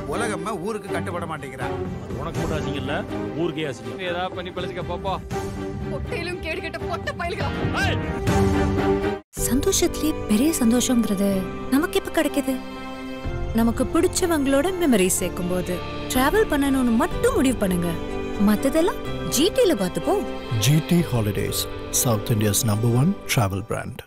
உலகம்மா ஊருக்கு கட்டுப்பட மாட்டேங்கிறா அது உனக்கு மட்டும் அசிங்கம் இல்ல ஊருக்கே அசிங்கம் ஏதாவது பண்ணி பழச்சிக்க போப்போ பொட்டையிலும் கேடு கெட்ட பொட்ட பயில்களா ஏய்! சந்தோஷத்திலே பெரிய சந்தோஷங்கிறது நமக்கு இப்ப கிடைக்குது நமக்கு பிடிச்சவங்களோட மெமரி சேர்க்கும் போது டிராவல் பண்ணணும்னு மட்டும் முடிவு பண்ணுங்க மத்ததெல்லாம் ஜிடில பார்த்துப்போம் GT Holidays, South India's number one travel brand.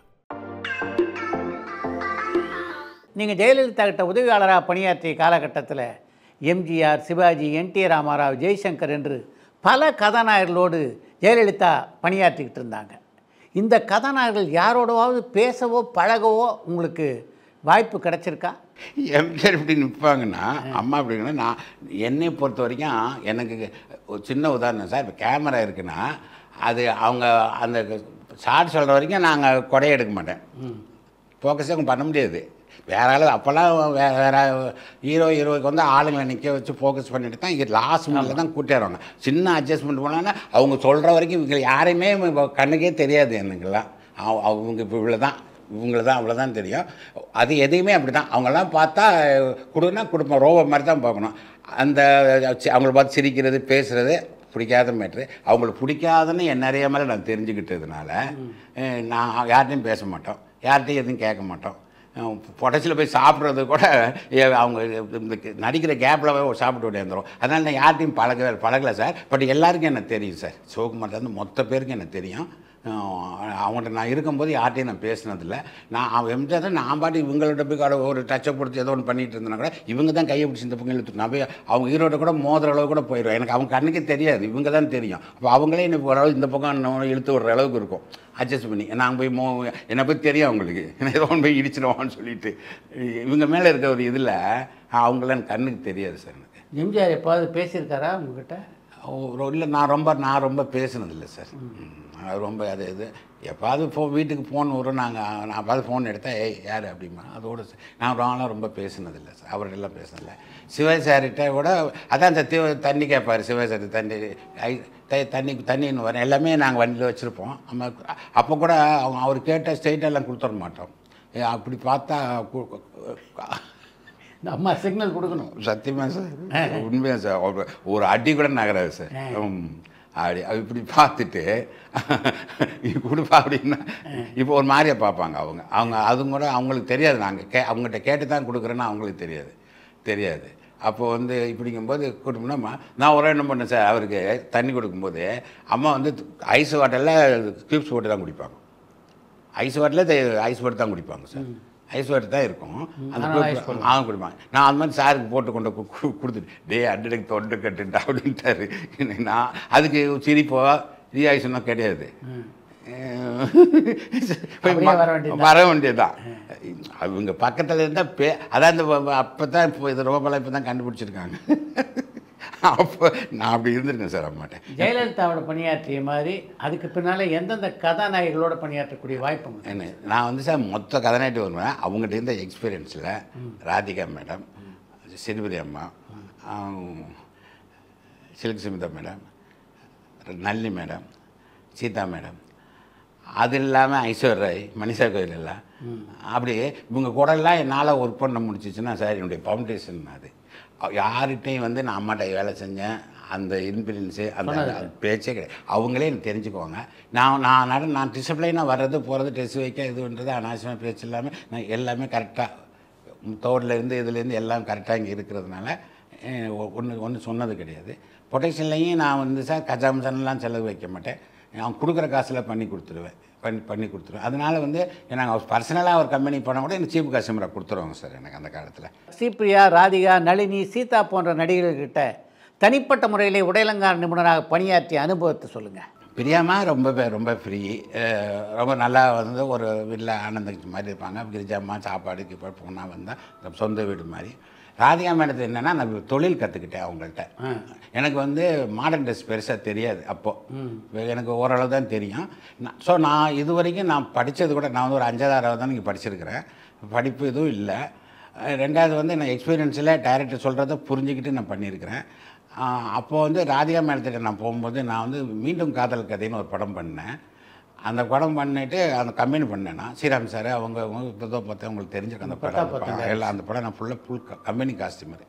நீங்கள் ஜெயலலிதா கிட்ட உதவியாளராக பணியாற்றிய காலகட்டத்தில் எம்ஜிஆர் சிவாஜி என் டி ராமாராவ் ஜெய்சங்கர் என்று பல கதாநாயகர்களோடு ஜெயலலிதா பணியாற்றிக்கிட்டு இருந்தாங்க இந்த கதாநாயகர்கள் யாரோடவாவது பேசவோ பழகவோ உங்களுக்கு வாய்ப்பு கிடைச்சிருக்கா எம்ஜிஆர் இப்படி நிற்பாங்கன்னா அம்மா அப்படிங்கன்னா நான் என்னை பொறுத்த வரைக்கும் எனக்கு ஒரு சின்ன உதாரணம் சார் இப்போ கேமரா இருக்குன்னா அது அவங்க அந்த ஷார்ட் சொல்கிற வரைக்கும் நாங்கள் கொடையை எடுக்க மாட்டேன் ஃபோக்கஸே பண்ண முடியாது வேற ஆள் அப்போல்லாம் வேற வேற ஹீரோ ஹீரோவுக்கு வந்து ஆளுங்களை நிற்க வச்சு ஃபோக்கஸ் பண்ணிட்டு தான் இங்கே லாஸ்ட் மினிட்ல தான் கூட்டிடுவாங்க சின்ன அட்ஜஸ்ட்மெண்ட் போனாங்கன்னா அவங்க சொல்கிற வரைக்கும் இவங்க யாரையுமே இப்ப கண்ணுக்கே தெரியாது எனக்குலாம் அவ- அவங்க இப்போ இவ்வளோ தான் இவங்கள தான் அவ்வளோதான் தெரியும் அது எதையுமே அப்படி தான் அவங்கெல்லாம் பார்த்தா கொடுன்னா கொடுப்போம் ரோபோ மாதிரி தான் பார்க்கணும் அந்த சி- அவங்கள பார்த்து சிரிக்கிறது பேசுகிறது பிடிக்காத மேட்ரு அவங்களுக்கு பிடிக்காதுன்னு என்ன அறியாமல் நான் தெரிஞ்சுக்கிட்டதுனால அஹ், நான் யார்கிட்டையும் பேச மாட்டோம் யார்கிட்டையும் எதுவும் கேட்க மாட்டோம் புடச்சில் போய் சாப்பிட்றது கூட ஏ, அவங்க இந்த நடிக்கிற கேப்பில் சாப்பிட்டு ஓடியாந்துரும் அதனால் நான் யார்கிட்டையும் பழகவே பழகலை சார் பட் எல்லாருக்கும் எனக்கு தெரியும் சார் சிவகுமார்லேருந்து மொத்த பேருக்கு எனக்கு தெரியும் அஹ் அவங்கள்ட்ட நான் இருக்கும்போது யார்ட்டையும் நான் பேசினதில்ல நான் அவன் எம்ஜிஆர் தான் நான் பாட்டு இவங்கள்ட்ட போய் கூட ஒரு டச்சப் கொடுத்து ஏதோ ஒன்று பண்ணிட்டு இருந்தேன்னா கூட இவங்க தான் கையை பிடிச்சி இந்த பக்கம் இழுத்து நான் போய் அவங்க ஈரோட கூட மோதுற அளவு கூட போயிடும் எனக்கு அவங்க கண்ணுக்கே தெரியாது இவங்க தான் தெரியும் அப்போ அவங்களே எனக்கு ஓரளவு இந்த பக்கம் இன்னும் இழுத்து விடுற அளவுக்கு இருக்கும் அட்ஜஸ்ட் பண்ணி நான் போய் மோ என்னை பற்றி தெரியும் அவங்களுக்கு என்ன ஏதோ ஒன்று போய் இடிச்சிடுவான்னு சொல்லிட்டு இவங்க மேலே இருக்க ஒரு இதில் அவங்கள எனக்கு கண்ணுக்கு தெரியாது சார் எனக்கு எம்ஜிஆர் எப்பாவது பேசியிருக்காரா உங்ககிட்ட இல்லை நான் ரொம்ப நான் ரொம்ப பேசுனதில்லை சார் ம். அது ரொம்ப அது இது எப்பாவது ஃபோ வீட்டுக்கு ஃபோன் வரும் நாங்கள் நான் எப்பாவது ஃபோன் எடுத்தால் ஏய் யார் அப்படிமா அதோட சரி. நான் ரொம்ப ரொம்ப பேசுனதில்லை சார் அவர்கிட்டலாம் பேசுனதில்லை சிவாஜி சார்கிட்ட கூட அதான் இந்த தீ- தண்ணி கேட்பார் சிவாஜி சார் தண்ணி ஐ த- தண்ணி தண்ணின்னு வரேன் எல்லாமே நாங்கள் வண்டியில் வச்சுருப்போம் நம்ம அப்போ கூட அவங்க அவர் கேட்ட ஸ்டேட்டெல்லாம் கொடுத்துட மாட்டோம் ஏ, அப்படி பார்த்தா கு- கு- இந்த அம்மா சிக்னல் கொடுக்கணும் சத்தியமா சார் உண்மையா சார் ஒரு ஒரு அடி கூட நகராது சார் ம். அப்படி அது இப்படி பார்த்துட்டு இது கொடுப்பா அப்படின்னா இப்போ ஒரு மாதிரியா பார்ப்பாங்க அவங்க அவங்க அதுவும் கூட அவங்களுக்கு தெரியாது நாங்கள் கே அவங்ககிட்ட கேட்டு தான் கொடுக்குறேன்னு அவங்களுக்கு தெரியாது தெரியாது அப்போ வந்து இப்படிங்கும்போது கொடுக்கணும்னா நான் ஒரு என்ன பண்ணேன் சார் அவருக்கு தண்ணி கொடுக்கும்போது அம்மா வந்து ஐஸ் வாட்டரில் கியூப்ஸ் போட்டு தான் குடிப்பாங்க ஐஸ் வாட்டரில் ஐஸ் வாட்டர் தான் குடிப்பாங்க சார் ஐஸ் வாட்டர் தான் இருக்கும் அந்த அதனால குரூப் ice போடுவாங்க. ஆ குடிப்பாங்க நான் அந்த மாதிரி சாருக்கு போட்டு கொண்டு கு- கு- கொடுத்துட்டு டே அண்டனுக்கு தொண்டு கட்டுட்டா அப்படின்ட்டாரு நான் அதுக்கு சிரிப்போ ரியாக்ஷனோ கிடையாது போய் அப்படியே வர வேண்டியதுதான். வர வேண்டியதுதான் அவங்க பக்கத்தில் இருந்தால் பே அதான் இந்த அப்போ தான் இப்போ இது ரோபெல்லாம் இப்போ தான் கண்டுபிடிச்சிருக்காங்க அப்போ நான் அப்படி இருந்திருக்கேன் சார் அம்மாட்டேன் ஜெயலலிதாவோட பணியாற்றிய மாதிரி அதுக்கு பின்னால எந்தெந்த கதாநாயகிகளோட பணியாற்றக்கூடிய வாய்ப்பு உங்களுக்கு என்ன நான் வந்து சார் மொத்த கதநாட்டி வருவேன் அவங்ககிட்ட இருந்த எக்ஸ்பீரியன்ஸில் ராதிகா மேடம் சிறுபதி அம்மா ஆம், Silk Smitha madam Nalli madam Seetha madam அது இல்லாமல் ஐஸ்வர் ராய் மணிஷா கோயில் எல்லாம் அப்படி இவங்க கூடலாம் என்னால் ஒர்க் பண்ண முடிச்சிச்சுன்னா சார் என்னுடைய ஃபவுண்டேஷன் அது யார்கிட்டையும் வந்து நான் அம்மாட்ட வேலை செஞ்சேன் அந்த இன்ஃபுளுன்ஸு அந்த அந்த பேச்சே கிடையாது அவங்களே எனக்கு தெரிஞ்சுக்குவாங்க நான் நான் நட நான் டிசிப்ளைனாக வர்றது போகிறது டெஸ்ட் வைக்க இது பண்ணுறது அனாவசியமாக பேச்சு இல்லாமல் நான் எல்லாமே கரெக்டாக தோட்லேருந்து இதுலேருந்து எல்லாம் கரெக்டாக இங்கே இருக்கிறதுனால ஒன்று ஒன்று சொன்னது கிடையாது பொட்டேஷன்லேயும் நான் வந்து சார் கஜாமசன்லாம் செலவு வைக்க மாட்டேன் அவன் கொடுக்குற காசில் பண்ணி கொடுத்துருவேன் பண்ணி பண்ணி கொடுத்துருவேன் அதனால வந்து நாங்கள் பர்சனலாக ஒரு கம்பெனி போனால் கூட எனக்கு சீப் கஸ்டமராக கொடுத்துருவாங்க சார் எனக்கு அந்த காலத்தில் ஸ்ரீபிரியா ராதிகா நளினி சீதா போன்ற நடிகர்கள்கிட்ட தனிப்பட்ட முறையிலே உடையலங்கார நிபுணராக பணியாற்றிய அனுபவத்தை சொல்லுங்கள் பிரியாமா ரொம்ப பே- ரொம்ப ஃப்ரீ ரொம்ப நல்லா வந்து ஒரு வீட்டில் ஆனந்தம் மாதிரி இருப்பாங்க கிரிஜாம்மா சாப்பாடு கீப்பாடு போனால் வந்தால் சொந்த வீடு மாதிரி ராதிகா மேடத்து என்னென்னா நான் தொழில் கற்றுக்கிட்டேன் அவங்கள்ட்ட எனக்கு வந்து மாடர்ன் ட்ரெஸ் பெருசாக தெரியாது அப்போது எனக்கு ஓரளவு தான் தெரியும் ஸோ நான் இது வரைக்கும் நான் படித்தது கூட நான் வந்து ஒரு அஞ்சாவது தான் இங்கே படிச்சிருக்கிறேன் படிப்பு எதுவும் இல்லை அஹ் ரெண்டாவது வந்து நான் எக்ஸ்பீரியன்ஸில் டைரக்டர் சொல்கிறத புரிஞ்சுக்கிட்டு நான் பண்ணியிருக்கிறேன் அப்போது வந்து ராதிகா மேடத்திட்ட நான் போகும்போது நான் வந்து மீண்டும் காதல் கதைன்னு ஒரு படம் பண்ணேன் அந்த படம் பண்ணிட்டு அந்த கம்பெனி பண்ணேன்னா ஸ்ரீராம் சார் அவங்க அவங்க இப்போ பார்த்தா உங்களுக்கு தெரிஞ்சிருக்கும் அந்த படம் எல்லாம் அந்த படம் நான் ஃபுல்லாக ஃபுல் கம்பெனி காஸ்டியூமர்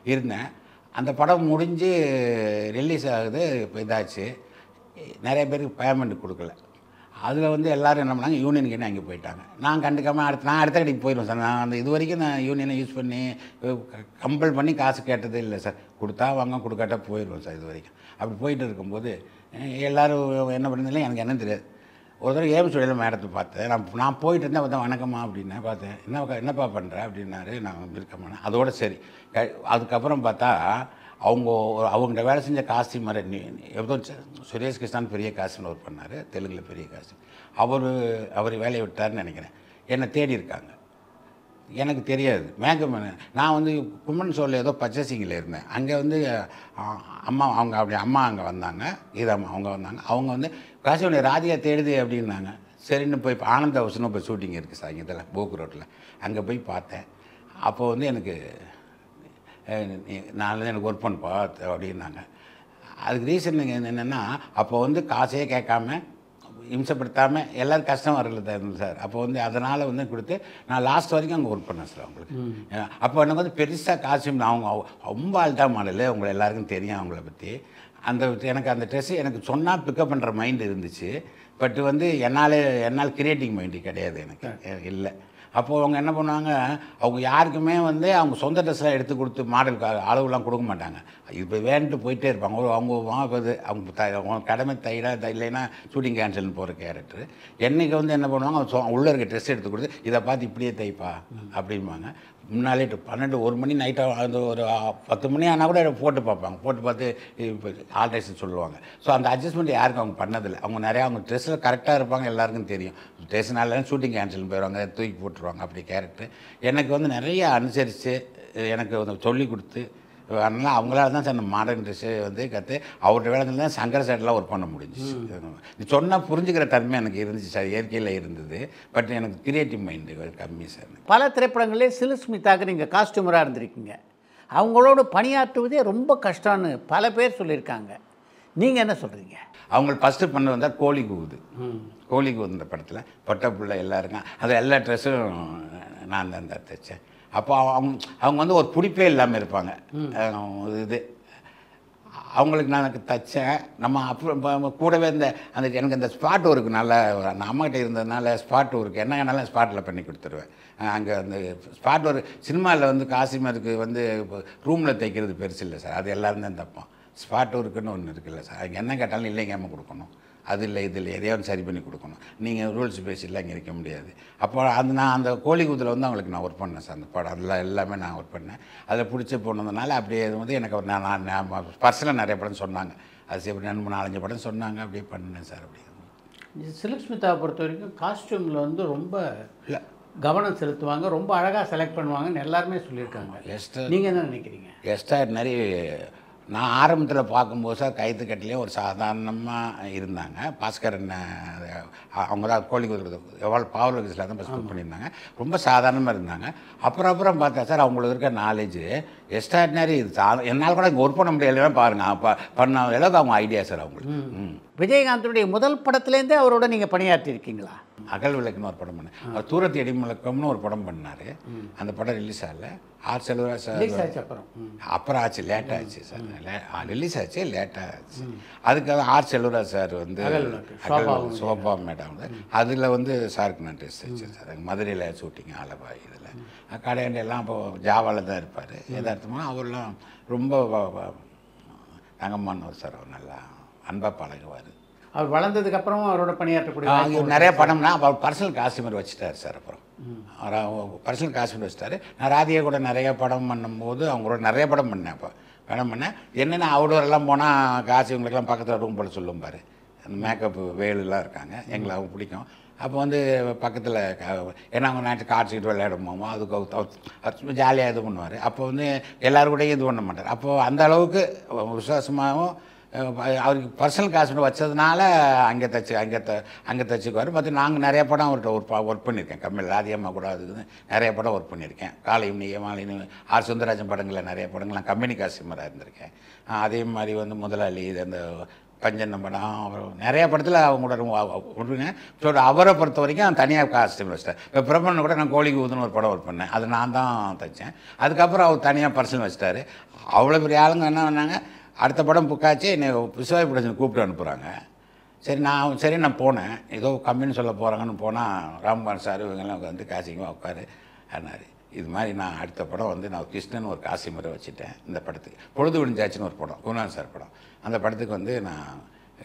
இருந்தேன் அந்த படம் முடிஞ்சு ரிலீஸ் ஆகுது இப்போ இதாச்சு நிறைய பேருக்கு பேமெண்ட் கொடுக்கல அதில் வந்து எல்லோரும் என்ன பண்ணாங்க யூனியனுக்கு அங்கே போயிட்டாங்க நான் கண்டுக்காமல் அடுத்து நான் அடுத்த கடைக்கு போயிடுவேன் சார் நான் அந்த இது வரைக்கும் நான் யூனியனை யூஸ் பண்ணி கம்பல் பண்ணி காசு கேட்டதே இல்லை சார் கொடுத்தா வாங்க கொடுக்காட்டா போயிடுவேன் சார் இது வரைக்கும் அப்படி போயிட்டு இருக்கும்போது அஹ் எல்லாரும் என்ன பண்ணுறதுல எனக்கு என்ன தெரியாது ஒரு தடவை ஏம்ஸ் வெளியில் மேடத்தை பார்த்தேன் நான் நான் போயிட்டு இருந்தேன் பார்த்தேன் வணக்கம்மா அப்படின்னேன் பார்த்தேன் என்ன என்னப்பா பண்ணுற அப்படின்னாரு நான் இருக்கமானேன் அதோட சரி க- அதுக்கப்புறம் பார்த்தா அவங்க ஒரு- அவங்கள்ட்ட வேலை செஞ்ச காஸ்டியூமர் எப்போ சுரேஷ் கிருஷ்ணன் பெரிய காஸ்டியூம் ஒர்க் பண்ணார் தெலுங்கில் பெரிய காஸ்டியூம் அவர் அவர் வேலையை விட்டாருன்னு நினைக்கிறேன் என்னை தேடி இருக்காங்க எனக்கு தெரியாது மேக்கப் மேன் நான் வந்து கும்மன் சோழில் ஏதோ பர்ச்சேசிங்கில் இருந்தேன் அங்கே வந்து அ, அம்மா அவங்க அப்படி அம்மா அங்கே வந்தாங்க கீதாம்மா அவங்க வந்தாங்க அவங்க வந்து காசியோடைய ராதிகா தேடுது அப்படின்னாங்க சரின்னு போய் இப்போ ஆனந்த ஹவுஸ்னு இப்போ ஷூட்டிங் இருக்குது சாயங்காலத்தில் போக்கு ரோட்டில் அங்கே போய் பார்த்தேன் அப்போ வந்து எனக்கு நாலு எனக்கு ஒர்க் பண்ணுப்பா அப்படின்னாங்க அதுக்கு ரீசன் என்னென்னா அப்போ வந்து காசே கேட்காம இம்சப்படுத்தாமல் எல்லாரும் கஷ்டம் வரல தான் சார் அப்போ வந்து அதனால் வந்து கொடுத்து நான் லாஸ்ட் வரைக்கும் அங்கே ஒர்க் பண்ணேன் சார் அவங்களுக்கு ஏன்னா, அப்போ எனக்கு வந்து பெருசாக காஸ்டியூம் அவங்க ரொம்ப ஆல்ட்டா மாடலு உங்களை எல்லாருக்கும் தெரியும் அவங்கள பற்றி அந்த எனக்கு அந்த ட்ரெஸ்ஸு எனக்கு சொன்னால் பிக்கப் பண்ணுற மைண்ட் இருந்துச்சு பட் வந்து என்னால் என்னால் கிரியேட்டிங் மைண்டு கிடையாது எனக்கு எனக்கு இல்லை அப்போது அவங்க என்ன பண்ணுவாங்க அவங்க யாருக்குமே வந்து அவங்க சொந்த ட்ரெஸ்லாம் எடுத்து கொடுத்து மாடல் அளவுலாம் கொடுக்க மாட்டாங்க இப்போ வேன்ட்டு போயிட்டே இருப்பாங்க ஒரு அவங்க வாங்குறது அவங்க த அவங்க கடமை தைடா த இல்லைன்னா ஷூட்டிங் கேன்சல்னு போகிற கேரக்டர் என்னைக்கு வந்து என்ன பண்ணுவாங்க அவங்க சொ- உள்ள இருக்க ட்ரெஸ் எடுத்து கொடுத்து இதை பார்த்து இப்படியே தைப்பா அப்படிம்பாங்க முன்னாலே டு- பன்னெண்டு ஒரு மணி நைட்டாக அந்த ஒரு ஆ, பத்து மணி ஆனால் கூட போட்டு பார்ப்பாங்க போட்டு பார்த்து இப்போ ஆல்ட்ரேஷன் சொல்லுவாங்க ஸோ அந்த அட்ஜஸ்ட்மெண்ட் யாருக்கும் அவங்க பண்ணதில்லை அவங்க நிறையா அவங்க ட்ரெஸ்ஸில் கரெக்டாக இருப்பாங்க எல்லாருக்கும் தெரியும் ட்ரெஸ்னால ஷூட்டிங் கேன்சல் போயிடுவாங்க தூக்கி போட்டுருவாங்க அப்படி கேரக்டர் எனக்கு வந்து நிறைய அனுசரித்து எனக்கு வந்து சொல்லி கொடுத்து அதனால் அவங்களால தான் சார் அந்த மாடர்ன் ட்ரெஸ்ஸு வந்து கற்று அவர்கிட்ட வேலை தான் சங்கர சைடெலாம் ஒர்க் பண்ண முடிஞ்சிச்சு நீ சொன்னால் புரிஞ்சுக்கிற தன்மை எனக்கு இருந்துச்சு சார் இயற்கையில் இருந்தது பட் எனக்கு கிரியேட்டிவ் மைண்டு கம்மி சார் பல திரைப்படங்களே சிலு ஸ்மிதாக்கு நீங்கள் காஸ்டியூமராக இருந்திருக்கீங்க அவங்களோட பணியாற்றுவதே ரொம்ப கஷ்டம்னு பல பேர் சொல்லியிருக்காங்க நீங்கள் என்ன சொல்கிறீங்க அவங்க ஃபஸ்ட்டு பண்ண வந்தால் கோழி கூவுது கோழி கூவுதுன்ற படத்தில் பொட்டப்புள்ள எல்லாருக்கும் அது எல்லா ட்ரெஸ்ஸும் நான் தான் தான் தைச்சேன் அப்போ அவங்க அவங்க வந்து ஒரு பிடிப்பே இல்லாமல் இருப்பாங்க அஹ் இது அவங்களுக்கு நான் எனக்கு தைச்சேன் நம்ம அப்புறம் இப்ப கூடவே இந்த அந்த எனக்கு இந்த ஸ்பாட் ஒர்க்கு நல்லா நான் அம்மாகிட்ட இருந்ததுனால ஸ்பாட் ஒர்க் என்ன வேணாலும் ஸ்பாட்டில் பண்ணி கொடுத்துருவேன் அங்கே அந்த ஸ்பாட் ஒர்க் சினிமாவில் வந்து காசிமருக்கு வந்து ரூமில் தைக்கிறது பெருசு இல்லை சார் அது எல்லாரும் தான் தைப்போம் ஸ்பாட் ஒர்க்குன்னு ஒன்று இருக்குல்ல சார் அங்கே என்ன கேட்டாலும் இல்லைங்காமல் கொடுக்கணும் அது இல்லை இது இல்லை எதையாவது சரி பண்ணி கொடுக்கணும் நீங்கள் ரூல்ஸ் பேசிலாம் இங்கே இருக்க முடியாது அப்போ அது நான் அந்த கோழி கூத்தில் வந்து அவங்களுக்கு நான் ஒர்க் பண்ணேன் சார் அந்த படம் அதெல்லாம் எல்லாமே நான் ஒர்க் பண்ணேன் அதில் பிடிச்சி போனதுனால அப்படியே இது வந்து எனக்கு ஒரு நான் நான் பர்சனலாக நிறைய படம் சொன்னாங்க அது சரி ரெண்டு மூணு நாலஞ்சு படம் சொன்னாங்க அப்படியே பண்ணேன் சார் அப்படியே சிலுக் ஸ்மிதாவை பொறுத்த வரைக்கும் காஸ்டியூமில் வந்து ரொம்ப கவனம் செலுத்துவாங்க ரொம்ப அழகாக செலக்ட் பண்ணுவாங்கன்னு எல்லாருமே சொல்லியிருக்காங்க எஸ்டர் நீங்கள் என்ன நினைக்கிறீங்க எஸ்டார் நிறைய நான் ஆரம்பத்தில் பார்க்கும்போது சார் கைத்து கட்டிலே ஒரு சாதாரணமாக இருந்தாங்க பாஸ்கர் அண்ணன் அவங்க தான் கோழி கொடுக்குறது எவ்வளோ பாவல் வயசில் தான் ஃபஸ்ட் பண்ணியிருந்தாங்க ரொம்ப சாதாரணமாக இருந்தாங்க அப்புறம் அப்புறம் பார்த்தா சார் அவங்களுக்கு இருக்க நாலேஜ் எஸ்டாடினரி இது சா என்னால் கூட இங்கே ஒர்க் பண்ண முடியலைன்னா பாருங்கள் அப்போ பண்ண அளவுக்கு அவங்க ஐடியா சார் அவங்களுக்கு ம் விஜயகாந்தனுடைய முதல் படத்துலேருந்தே அவரோட நீங்கள் பணியாற்றியிருக்கீங்களா அகல் விளக்குன்னு ஒரு படம் பண்ணேன் அவர் தூரத்து இடி முழக்கம்னு ஒரு படம் பண்ணார் அந்த படம் ரிலீஸ் ஆகல ஆர் செல்வராஜ் சார் ரிலீஸ் ஆச்சு அப்புறம் ம். அப்புறம் ஆச்சு லேட் ஆச்சு சார் ரிலீஸ் ஆச்சு லேட்டாக ஆச்சு அதுக்காக ஆர் செல்வராஜ் சார் வந்து அகல் விளக்கு, அகல் சோபா விளக்கு, சோபா மேடம் வந்து அதில் வந்து சாருக்கு நான் ட்ரெஸ் தைச்சேன் சார் மதுரையில் ஷூட்டிங் ஆலபாய் இதில் கடையாண்டி எல்லாம் அப்போ ஜாவாவில் தான் இருப்பார் எதார்த்தமாக அவர்லாம் ரொம்ப வ- வ- தங்கம்மானவர் சார் அவர் நல்லா அன்பாக பழகுவார் அவர் வளர்ந்ததுக்கு அப்புறமும் அவரோட பணியாற்றக்கூடிய வாய்ப்பு இவர் நிறைய படம்னா அவர் பர்சனல் காஸ்டியூமர் வச்சுட்டார் சார் அப்புறம் அவர் பர்சனல் காஸ்டியூமர் வச்சுட்டாரு நான் ராதிகா கூட நிறைய படம் பண்ணும்போது அவங்களோட நிறைய படம் பண்ணேன் அப்போ படம் பண்ணேன் என்னென்ன அவுடோரெல்லாம் போனால் காஸ்டியூம்களுக்கெல்லாம் பக்கத்தில் ரூம் போட சொல்லும் பாரு அந்த மேக்கப் வேலுலாம் இருக்காங்க எங்களை அவங்க பிடிக்கும் அப்போ வந்து பக்கத்தில் ஏன்னா அவங்க நாட்டு கார்டு சீட்டு விளையாடுமோ அதுக்கு ஜாலியாக இது பண்ணுவார் அப்போ வந்து எல்லாரும் கூடயும் இது பண்ண மாட்டார் அப்போது அந்த அளவுக்கு விசுவாசமாகவும் அஹ் அவருக்கு பர்சனல் காசு வச்சதுனால அங்கே தச்சு அங்கே த அங்கே தச்சுக்குவார் மற்ற நாங்கள் நிறைய படம் அவர்கிட்ட ஒர்க் ஒர்க் பண்ணியிருக்கேன் கம்மியில் ராதியம்மா கூட அதுக்கு நிறைய படம் ஒர்க் பண்ணியிருக்கேன் காலை நீ மாலை நீ ஆர் சுந்தரராஜன் படங்களில் நிறைய படங்கள் நான் கம்பெனி காஸ்டியூமராக இருந்திருக்கேன் அஹ் அதே மாதிரி வந்து முதலாளி இது அந்த பஞ்சன்ன படம் அப்புறம் நிறைய படத்தில் அவங்களோட விட்டுருங்க ஸோ அவரை பொறுத்த வரைக்கும் தனியாக காஸ்டியூம் வச்சிட்டேன் இப்போ பிரபன் கூட நான் கோழிக்கு ஊதுன்னு ஒரு படம் ஒர்க் பண்ணேன் அது நான் தான் தைச்சேன் அதுக்கப்புறம் அவர் தனியாக பர்சனல் வச்சிட்டாரு அவ்வளோ பெரிய ஆளுங்க என்ன பண்ணாங்க அடுத்த படம் புக்காச்சு என்னை விசுவாய் ப்ரொடக்ஷன் கூப்பிட்டு அனுப்புகிறாங்க சரி நான் சரி நான் போனேன் ஏதோ கம்பெனி சொல்ல போகிறாங்கன்னு போனால் ராம்குமார் சார் இவங்கெல்லாம் வந்து காசிங்கமாக உட்காரு ஆனார் இது மாதிரி நான் அடுத்த படம் வந்து நான் கிருஷ்ணன் ஒரு காசி முறை வச்சுட்டேன் இந்த படத்துக்கு பொழுது விடிஞ்சாச்சுன்னு ஒரு படம் குருநாத் சார் படம் அந்த படத்துக்கு வந்து நான்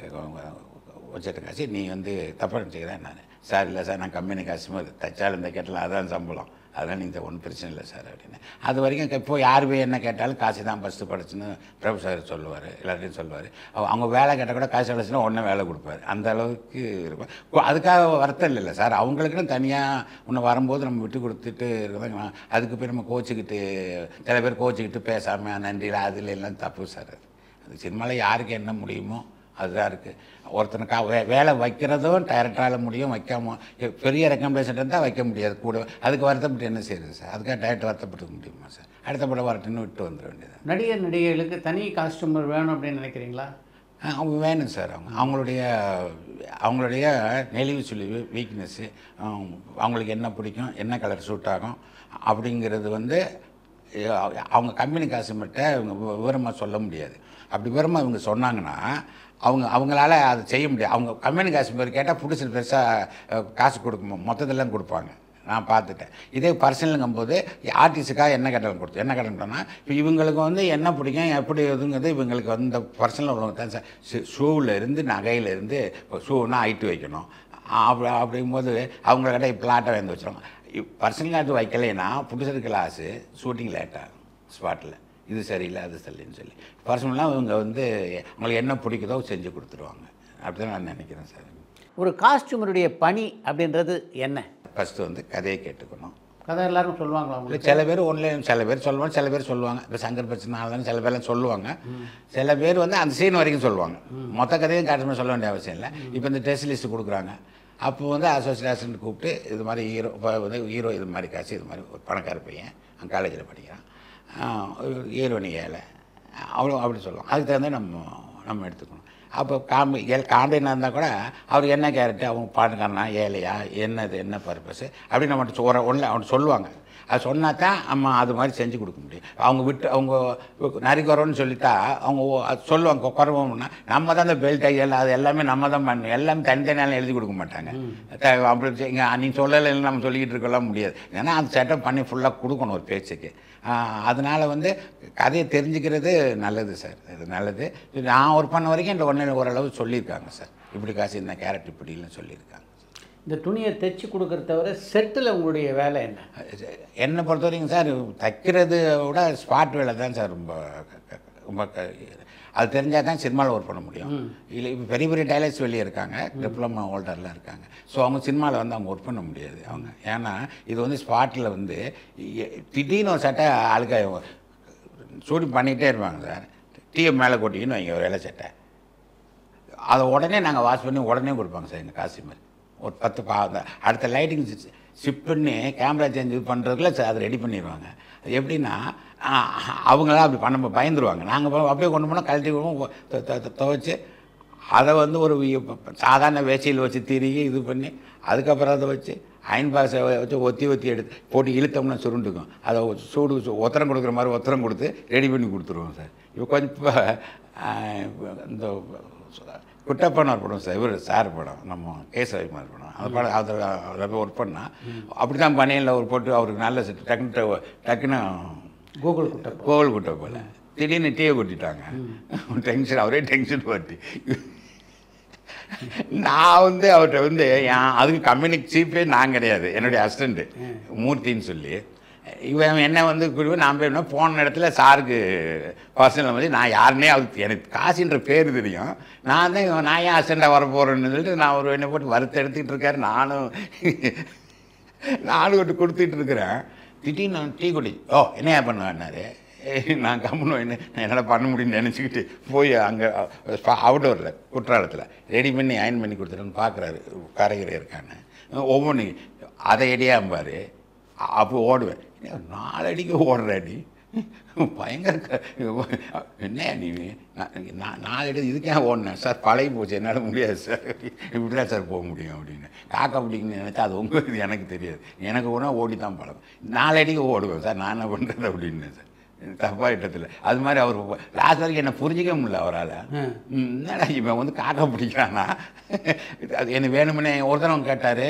வச்சுட்டு காசி நீ வந்து தப்பாக நினச்சிக்கிறேன் நான் சார் இல்லை சார் நான் கம்பெனி காசு மாதிரி தைச்சாலும் இந்த கேட்டலாம் அதான் சம்பளம் அதெல்லாம் நீங்கள் ஒன்றும் பிரச்சனை இல்லை சார் அப்படின்னு அது வரைக்கும் இப்போ யார் போய் என்ன கேட்டாலும் காசு தான் ஃபஸ்ட்டு படிச்சுன்னு பிரபு சார் சொல்லுவார் எல்லாத்தையும் சொல்லுவார் அவங்க வேலை கேட்டால் கூட காசு கிடச்சுன்னா உடனே வேலை கொடுப்பாரு அந்த அளவுக்கு இருக்கும் இப்போ அதுக்காக வருத்தம் இல்லைல்ல சார் அவங்களுக்குன்னு தனியாக உன்னை வரும்போது நம்ம விட்டு கொடுத்துட்டு இருக்கிறதாங்க அதுக்கு போய் நம்ம கோச்சிக்கிட்டு சில பேர் கோச்சிக்கிட்டு பேசாமல் நன்றியில் அதில் எல்லாம் தப்பு சார் அது அது சினிமாவில் யாருக்கு என்ன முடியுமோ அதுதான் இருக்குது ஒருத்தனுக்கா வே வேலை வைக்கிறதும் டைரக்டரால் முடியும் வைக்காம எ- பெரிய ரெக்கமெண்டேஷன் இருந்தால் வைக்க முடியாது கூட அதுக்கு வருத்தப்பட்டு என்ன செய்யுது சார் அதுக்காக டைரக்டர் வருத்தப்பட்டு முடியுமா சார் அடுத்த படம் வரட்டுன்னு விட்டு வந்துட வேண்டியது நடிகர் நடிகைகளுக்கு தனி காஸ்டியூமர் வேணும் அப்படின்னு நினைக்கிறீங்களா அவங்க வேணும் சார் அவங்க அவங்களுடைய அவங்களுடைய நெளிவு சுழிவு வீக்னஸ்ஸு அவங்களுக்கு என்ன பிடிக்கும் என்ன கலர் சூட் ஆகும் அப்படிங்கிறது வந்து அஹ், அவங்க கம்பெனி காசுமர்கிட்ட இவங்க வி- விவரமாக சொல்ல முடியாது அப்படி விவரமாக இவங்க சொன்னாங்கன்னா அவங்க அவங்களால அதை செய்ய முடியாது அவங்க கம்பெனி காசு பேர் கேட்டால் புதுசு பெருசாக காசு கொடுக்கும் மொத்தத்திலாம் கொடுப்பாங்க நான் பார்த்துட்டேன் இதே பர்சனலுங்கும்போது ஆர்டிஸ்ட்டுக்காக என்ன கட்டணம் கொடுத்து என்ன கட்டணம் கொடுத்தோம்னா இப்போ இவங்களுக்கு வந்து என்ன பிடிக்கும் எப்படி எதுங்கிறது இவங்களுக்கு வந்து இந்த பர்சனல் உள்ளவங்க தான் சார் ஷூவில் இருந்து நகையில இருந்து இப்போ ஷூனா ஹைட்டு வைக்கணும் அப்படி அப்படிங்கும்போது அவங்கக்கிட்ட பிளாட்டை வந்து வச்சுருவாங்க பர்சனல் ஆட்டு வைக்கலைன்னா புதுசு கிளாஸு ஷூட்டிங் லேட் ஆகும் ஸ்பாட்டில் இது சரியில்லை அது சரியில்லைன்னு சொல்லி பர்சனலாக இவங்க வந்து அவங்களுக்கு என்ன பிடிக்குதோ செஞ்சு கொடுத்துருவாங்க அப்படி தான் நான் நினைக்கிறேன் சார் ஒரு காஸ்டியூமருடைய பணி அப்படின்றது என்ன ஃபஸ்ட்டு வந்து கதையை கேட்டுக்கணும் கதை எல்லாரும் சொல்லுவாங்களா இல்லை உங்களுக்கு சில பேர் ஒன்றில் சில பேர் சொல்லுவாங்க சில பேர் சொல்லுவாங்க இப்போ சங்கர் பிரச்சனை சில பேர்லாம் சொல்லுவாங்க சில பேர் வந்து அந்த சீன் வரைக்கும் சொல்லுவாங்க மொத்த கதையும் காட்டுமே சொல்ல வேண்டிய அவசியம் இல்லை இப்போ இந்த டெஸ்ட் லிஸ்ட் கொடுக்குறாங்க அப்போ வந்து அசோசியேஷன் கூப்பிட்டு இது மாதிரி ஹீரோ இப்போ வந்து ஹீரோ இது மாதிரி காசு இது மாதிரி ஒரு பணக்கார பையன் அவன் காலேஜில் படிக்கிறான் ஹீரோனி ஏழை அவ்வளோ அப்படி சொல்லுவாங்க அதுக்கு தகுந்த நம்ம நம்ம எடுத்துக்கணும் அப்போ காம்பி ஏழை காம்பினா இருந்தால் கூட அவர் என்ன கேரக்டர் அவங்க பாட்டுக்காரனா ஏழையா என்னது என்ன பர்பஸ் அப்படின்னு நம்ம ஒரு ஒன்றில் அவன் சொல்லுவாங்க அது சொன்னா தான் நம்ம அது மாதிரி செஞ்சு கொடுக்க முடியும் அவங்க விட்டு அவங்க நரிக்குறோன்னு சொல்லிட்டா அவங்க ஓ- அது சொல்லுவாங்க குறவோம்னா நம்ம தான் அந்த பெல்ட் எல்லாம் அது எல்லாமே நம்ம தான் பண்ணணும் எல்லாமே தனித்தனியாலும் எழுதி கொடுக்க மாட்டாங்க த- அப்படி இங்கே நீ சொல்லலை நம்ம சொல்லிக்கிட்டு இருக்கலாம் முடியாது ஏன்னா அந்த செட்டப் பண்ணி ஃபுல்லாக கொடுக்கணும் ஒரு பேச்சுக்கு ஆஹ் அதனால வந்து கதையை தெரிஞ்சுக்கிறது நல்லது சார் இது நல்லது இது நான் ஒர்க் பண்ண வரைக்கும் இந்த ஒன்று ஓரளவு சொல்லியிருக்காங்க சார் இப்படி காசு இந்த கேரட் இப்படின்னு சொல்லியிருக்காங்க இந்த துணியை தைச்சு கொடுக்கறத தவிர செட்டில் உங்களுடைய வேலை என்ன என்னை பொறுத்த வரைக்கும் சார் தைக்கிறத விட ஸ்பாட் வேலை தான் சார் ரொம்ப க- க- ரொம்ப க- அது தெரிஞ்சால் தான் சினிமாவில் ஒர்க் பண்ண முடியும் இல்லை இப்போ பெரிய பெரிய டைலர்ஸ் வெளியே இருக்காங்க டிப்ளமா ஹோல்டர்லாம் இருக்காங்க ஸோ அவங்க சினிமாவில் வந்து அவங்க ஒர்க் பண்ண முடியாது அவங்க ஏன்னா இது வந்து ஸ்பாட்டில் வந்து எ- திடீர்னு ஒரு சட்டை ஆளுக்க ஷூட்டிங் பண்ணிகிட்டே இருப்பாங்க சார் டீயை மேலே கொட்டிக்கின்னு வைங்க ஒரு வேலை சட்டை அதை உடனே நாங்கள் வாஷ் பண்ணி உடனே கொடுப்பாங்க சார் எங்கள் காஸ்டியூமர் ஒரு பத்து பா அந்த அடுத்த லைட்டிங் ஷிப் பண்ணி கேமரா சேஞ்ச் இது பண்ணுறதுக்குள்ள அதை ரெடி பண்ணிடுவாங்க அது எப்படின்னா ஆ, அவங்களாம் அப்படி பண்ண பயந்துருவாங்க நாங்கள் அப்படியே கொண்டு போனால் கழட்டி விடுவோம், தொ- தொ- தொ- துவைச்சு அதை வந்து ஒரு வி- சாதாரண வேச்சியில் வச்சு திருகி இது பண்ணி அதுக்கப்புறம் அதை வச்சு அயன் பாக்ஸை வச்சு ஒத்தி ஒத்தி எடுத்து போட்டு இழுத்தோம்னா சுருண்டுக்கும் அதை ஒரு சூடு சு- ஒத்தரம் கொடுக்குற மாதிரி ஒத்தரம் கொடுத்து ரெடி பண்ணி கொடுத்துருவோம் சார் இப்போ கொஞ்சம் இப்போ இந்த குட்டப்பன் ஒரு படம் சார் இவர் சார் படம் நம்ம கேஸ் ரவிமார் படம் அந்த படம் அதில் அதில் போய் ஒர்க் பண்ணால் அப்படி தான் பனியில் ஒரு போட்டு அவருக்கு நல்ல செட் டக்குன்னு டக்குன்னு கூகுள் குட்டப்பா கோவில் குட்டை போல திடீர்னு டீயை கொட்டிட்டாங்க டென்ஷன் அவரே டென்ஷன் பட்டி நான் வந்து அவர்கிட்ட வந்து என் அதுக்கு கம்பெனிக்கு சீப்பே நான் கிடையாது என்னுடைய அசிஸ்டண்ட்டு மூர்த்தின்னு சொல்லி இவன் என்ன வந்து குறிப்பு நான் போய் என்ன போன இடத்துல சாருக்கு பர்சனல் வந்து நான் யாருன்னே அவருக்கு எனக்கு காசின்ற பேர் தெரியும் நான் தான் இவன் நான் ஏன் அசிஸ்டண்ட்டாக வர போகிறேன்னு சொல்லிட்டு நான் ஒரு என்ன போட்டு வறுத்து எடுத்துக்கிட்டு இருக்காரு நானும் நானும் கொண்டு கொடுத்துட்டு இருக்கிறேன் திடீர்னு நான் டீ குடி ஓ என்னையா பண்ணுவேன்னாரு ஏய், நான் கம்முன்னு என்ன நான் என்னடா பண்ண முடியும்னு நினச்சிக்கிட்டு போய் அங்கே அவுட்டோரில் குற்றாலத்தில் ரெடி பண்ணி அயன் பண்ணி கொடுத்துருன்னு பார்க்குறாரு கரைகிற இருக்கான்னு ஒவ்வொன்று அதை எடியாம்பார் அப்போ ஓடுவேன் என்ன, நாலு அடிக்கு ஓடுற அடி பயங்கர க- என்ன நீ நான் நான் நான் எடுத்து இதுக்கே ஓடினேன் சார் பழகி போச்சு என்னால் முடியாது சார் இப்படி தான் சார் போக முடியும் அப்படின்னு காக்கா பிடிக்குன்னு நினச்சா அது உங்க இது எனக்கு தெரியாது எனக்கு ஒன்றா ஓடி தான் பழகும் நாலடிக்கு ஓடுவேன் சார் நான் என்ன பண்ணுறது அப்படின்னு சார் தப்பாக இடத்துல அது மாதிரி அவர் லாஸ்ட் வரைக்கும் என்னை புரிஞ்சிக்க முடியல அவரால் என்னடா இவன் வந்து காக்கா பிடிக்கிறானா அது எனக்கு வேணுமுன்னே ஒருத்தரவங்க கேட்டார்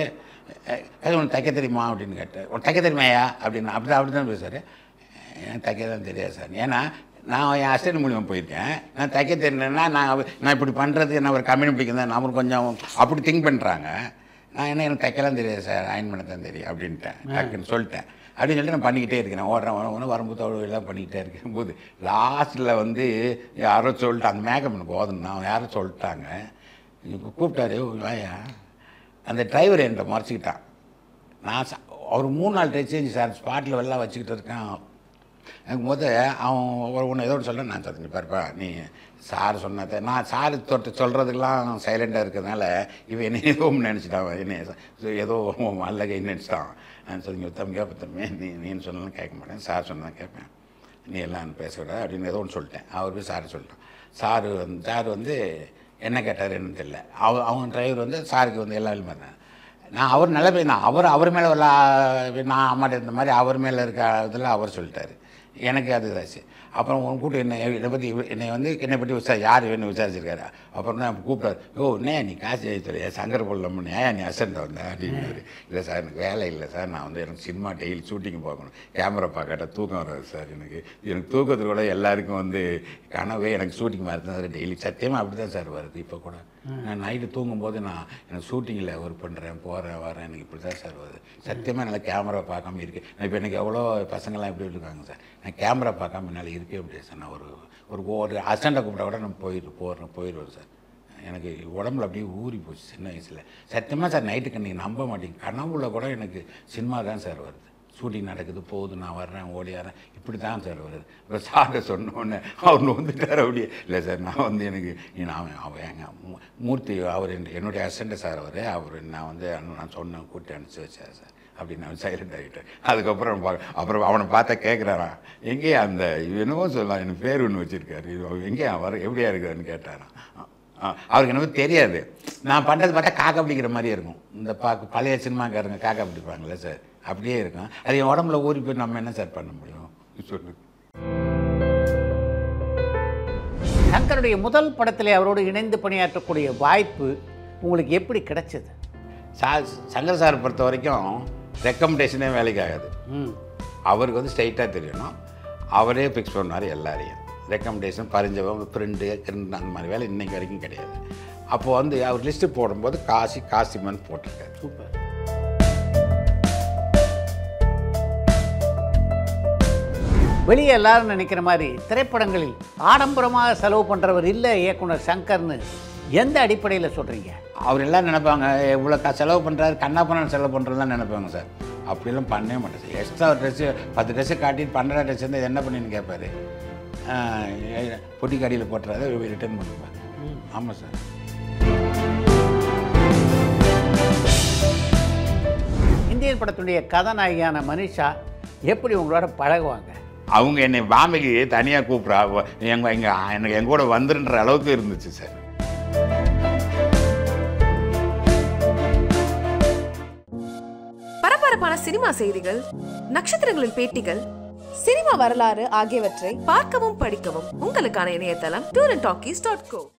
அது உனக்கு தைக்க தெரியுமா அப்படின்னு கேட்டார் உனக்கு தைக்க தெரியுமாயா அப்படின்னு அப்படி அப்படி தான் பேசுவார் எனக்கு தைக்க தான் தெரியாது சார் ஏன்னா நான் என் அசிஸ்டன்ட் மூலியமாக போயிருக்கேன் நான் தைக்க தெரியலன்னா நான் அவ- நான் இப்படி பண்ணுறது என்ன ஒரு கம்யூனி பிடிக்கும் தான் நம்ம கொஞ்சம் அப்படி திங்க் பண்ணுறாங்க நான் என்ன எனக்கு தைக்கலாம் தெரியாது சார் அயன் பண்ண தான் தெரியும் அப்படின்ட்டேன் டக்குன்னு சொல்லிட்டேன் அப்படின்னு சொல்லிட்டு நான் பண்ணிக்கிட்டே இருக்கேன் நான் ஓடுறேன் வரேன் வரேன் வரும்போது அவ்வளோ எல்லாம் பண்ணிக்கிட்டே இருக்கும் போது லாஸ்ட்டில் வந்து யாரோ சொல்லிட்டு அந்த மேக்கப் எனக்கு போதும்னா யாரோ சொல்லிட்டாங்க இப்போ கூப்பிட்டாரு வாயா அந்த டிரைவர் என்கிட்ட மறைச்சிக்கிட்டான் நான் ச- அவர் மூணு நாள் ட்ரெஸ் சேஞ்ச் சார் ஸ்பாட்டில் வெள்ளம் வச்சுக்கிட்டு இருக்கான் எனக்கு முத அவன் ஒரு ஒன்று ஏதோ ஒன்று சொல்ல நான் சொல்லுங்க பாருப்பா நீ சார் சொன்னதை நான் சார் தொட்டு சொல்கிறதுக்கெல்லாம் சைலண்டாக இருக்கிறதுனால இவன் என்ன ஏதோ நினச்சிட்டான் என்ன ச- ஏதோ அல்லகை நினச்சிட்டான் நான் சொல்லுங்க தம்பி கேட்ப தம்பி நீ நீன்னு சொன்னாலும் கேட்க மாட்டேன் சார் சொன்னா கேட்பேன் நீ எல்லாம் பேசக்கூட அப்படின்னு ஏதோ ஒன்று சொல்லிட்டேன் அவர் போய் சார் சொல்லிட்டான் சார் வந்து சார் வந்து என்ன கேட்டார் என்னன்னு தெரியல அவ அவங்க டிரைவர் வந்து சாருக்கு வந்து எல்லா வேலையும் பண்ணேன் நான் அவர் நல்ல பையன் தான் அவர் அவர் மேலே ஒரு லா- நான் அம்மாட்ட இருந்த மாதிரி அவர் மேலே இருக்க இதில் அவர் சொல்லிட்டாரு எனக்கு அது இதாச்சு அப்புறம் உன் கூட்டு என்ன என்னை பற்றி என்னை வந்து என்னை பற்றி விசாரி யார் வேணும் விசாரிச்சிருக்காரு அப்புறம் தான் கூப்பிட்டாரு ஓ என்ன நீ காசு எழுத்துலையா சங்கர் பொருளம்னு ஏன் நீ அசண்ட் வந்த அப்படின்னாரு இல்லை சார் எனக்கு வேலை இல்லை சார் நான் வந்து எனக்கு சினிமா டெய்லி ஷூட்டிங் பார்க்கணும் கேமரா பார்க்கட்ட தூக்கம் வராது சார் எனக்கு எனக்கு தூக்கத்தில் கூட எல்லாருக்கும் வந்து கனவே எனக்கு ஷூட்டிங் மாதிரி தான் சார் டெய்லி சத்தியமாக அப்படி தான் சார் வருது இப்போ கூட நான் நைட்டு தூங்கும்போது நான் எனக்கு ஷூட்டிங்கில் ஒர்க் பண்ணுறேன் போகிறேன் வரேன் எனக்கு இப்படி தான் சார் வருது சத்தியமாக என்னால் கேமரா பார்க்காம இருக்கு நான் இப்போ எனக்கு எவ்வளோ பசங்கள்லாம் எப்படி இருக்காங்க சார் நான் கேமரா பார்க்காம என்னால் இருக்கவே முடியாது சார் நான் ஒரு ஒரு ஒரு அசண்டை கூப்பிட்டா கூட நான் போயிட்டு போகிறேன் போயிடுவேன் சார் எனக்கு உடம்புல அப்படியே ஊறி போச்சு சின்ன வயசில் சத்தியமாக சார் நைட்டுக்கு நீங்கள் நம்ப மாட்டீங்க கனவுல கூட எனக்கு சினிமா தான் சார் வருது ஷூட்டிங் நடக்குது போகுது நான் வர்றேன் ஓடியாரேன் இப்படி தான் சார் வருது அப்புறம் சார்ட்ட சொன்ன உடனே அவர் வந்துட்டார் அப்படியே இல்லை சார் நான் வந்து எனக்கு நீ நான் அவன் எங்கள் மூ- மூர்த்தி அவர் என்- என்னுடைய அசிஸ்டண்ட் சார் அவர் அவர் நான் வந்து அண்ணன் நான் சொன்னேன் கூட்டி அனுப்பிச்சி வச்சார் சார் அப்படின்னு நான் சைலண்ட் ஆகிட்டேன் அதுக்கப்புறம் பா அப்புறம் அவனை பார்த்தா கேட்குறாரான் எங்கே அந்த இது என்னவோ சொல்லலாம் எனக்கு பேர் ஒன்று வச்சுருக்காரு எங்கே வர எப்படியா இருக்காருன்னு கேட்டாரான் ஆ, அவருக்கு என்னவோ தெரியாது நான் பண்ணுறது பார்த்தா காக்கா பிடிக்கிற மாதிரியே இருக்கும் இந்த பா பழைய சினிமாக்காரங்க காக்கா பிடிப்பாங்கல்ல சார் அப்படியே இருக்கும் அது என் உடம்புல ஊறி போய் நம்ம என்ன சார் பண்ண முடியும் சொல்லு சங்கருடைய முதல் படத்திலே அவரோடு இணைந்து பணியாற்றக்கூடிய வாய்ப்பு உங்களுக்கு எப்படி கிடைச்சது சார் சங்கர் சார் பொறுத்த வரைக்கும் ரெக்கமெண்டேஷனே வேலைக்கு ஆகாது ம் அவருக்கு வந்து ஸ்ட்ரைட்டாக தெரியணும் அவரே ஃபிக்ஸ் பண்ணார் எல்லாரையும் ரெக்கமெண்டேஷன் பரிஞ்சவன் ஃப்ரெண்டு கிரெண்டு அந்த மாதிரி வேலை இன்னைக்கு வரைக்கும் கிடையாது அப்போ வந்து அவர் லிஸ்ட்டு போடும்போது காசி காசிமன் போட்டிருக்காரு சூப்பர் வெளியே எல்லாரும் நினைக்கிற மாதிரி திரைப்படங்களில் ஆடம்பரமாக செலவு பண்ணுறவர் இல்லை இயக்குனர் சங்கர்னு எந்த அடிப்படையில் சொல்கிறீங்க அவர் எல்லாம் நினைப்பாங்க இவ்வளோ க செலவு பண்ணுறாரு கண்ணா பண்ண செலவு பண்ணுறதுலாம் நினைப்பாங்க சார் அப்படிலாம் பண்ணவே மாட்டேன் சார் எக்ஸ்ட்ரா ஒரு ட்ரெஸ்ஸு பத்து ட்ரெஸ்ஸு காட்டிட்டு பன்னெண்டு ட்ரெஸ் வந்து என்ன பண்ணின்னு கேட்பாரு பொட்டி கடியில் போட்டுறாரு ரிட்டர்ன் பண்ணுவேன் ஆமாம் சார் இந்தியன் படத்துடைய கதாநாயகியான மனிஷா எப்படி உங்களோட பழகுவாங்க அவங்க என்னை பாம்பேக்கு தனியாக கூப்பிட்றா எங்க எங்க எனக்கு எங்க கூட வந்துருன்ற அளவுக்கு இருந்துச்சு சார் பரபரப்பான சினிமா செய்திகள் நட்சத்திரங்களின் பேட்டிகள் சினிமா வரலாறு ஆகியவற்றை பார்க்கவும் படிக்கவும் உங்களுக்கான இணையதளம் tour and talkies dot go